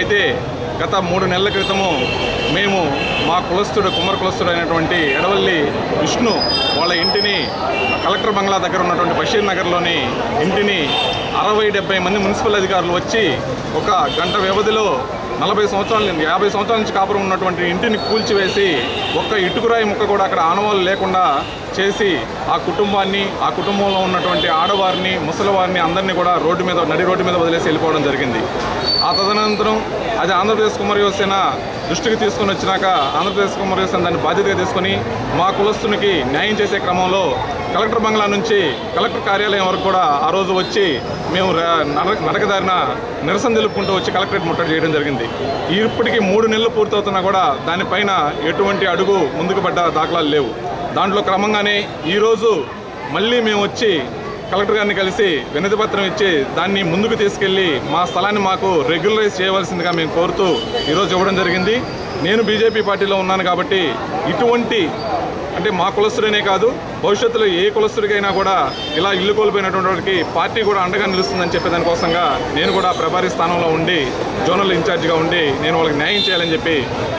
అయితే గత మూడు నెలల క్రితము మేము మా కులస్తుడు కుమ్మర కులస్తుడు అయినటువంటి ఎడవల్లి విష్ణు వాళ్ళ ఇంటిని కలెక్టర్ బంగ్లా దగ్గర ఉన్నటువంటి బషీర్ నగర్లోని ఇంటిని అరవై డెబ్బై మంది మున్సిపల్ అధికారులు వచ్చి ఒక గంట వ్యవధిలో నలభై సంవత్సరాల నుంచి యాభై సంవత్సరాల నుంచి కాపురం ఉన్నటువంటి ఇంటిని కూల్చివేసి ఒక్క ఇటుకురాయి ముక్క కూడా అక్కడ ఆనవాళ్ళు లేకుండా చేసి ఆ కుటుంబాన్ని ఆ కుటుంబంలో ఉన్నటువంటి ఆడవారిని ముసలివారిని అందరినీ కూడా రోడ్డు మీద నడి రోడ్డు మీద వదిలేసి వెళ్ళిపోవడం జరిగింది ఆ తదనంతరం అది ఆంధ్రప్రదేశ్ కుమార్ యువసేన దృష్టికి తీసుకొని వచ్చినాక ఆంధ్రప్రదేశ్ కుమార్ యువసేన దాన్ని బాధ్యతగా తీసుకొని మా కులస్తునికి న్యాయం చేసే క్రమంలో కలెక్టర్ బంగ్లా నుంచి కలెక్టర్ కార్యాలయం వరకు కూడా ఆ రోజు వచ్చి మేము ర- నడ- నడకదారిన నిరసన తెలుపుకుంటూ వచ్చి కలెక్టరేట్ ముట్టడి చేయడం జరిగింది ఇప్పటికి మూడు నెలలు పూర్తవుతున్నా కూడా దానిపైన ఎటువంటి అడుగు ముందుకు పడ్డ దాఖలాలు లేవు దాంట్లో క్రమంగానే ఈరోజు మళ్ళీ మేము వచ్చి కలెక్టర్ గారిని కలిసి వినతి పత్రం ఇచ్చి దాన్ని ముందుకు తీసుకెళ్లి మా స్థలాన్ని మాకు రెగ్యులరైజ్ చేయవలసిందిగా మేము కోరుతూ ఈరోజు ఇవ్వడం జరిగింది నేను బీజేపీ పార్టీలో ఉన్నాను కాబట్టి ఇటువంటి అంటే మా కులస్తుడనే కాదు భవిష్యత్తులో ఏ కులస్తుడికైనా కూడా ఇలా ఇల్లు కోల్పోయినటువంటి వాడికి పార్టీ కూడా అండగా నిలుస్తుందని చెప్పే దానికోసంగా నేను కూడా ప్రభారీ స్థానంలో ఉండి జోనల్ ఇన్ఛార్జిగా ఉండి నేను వాళ్ళకి న్యాయం చేయాలని చెప్పి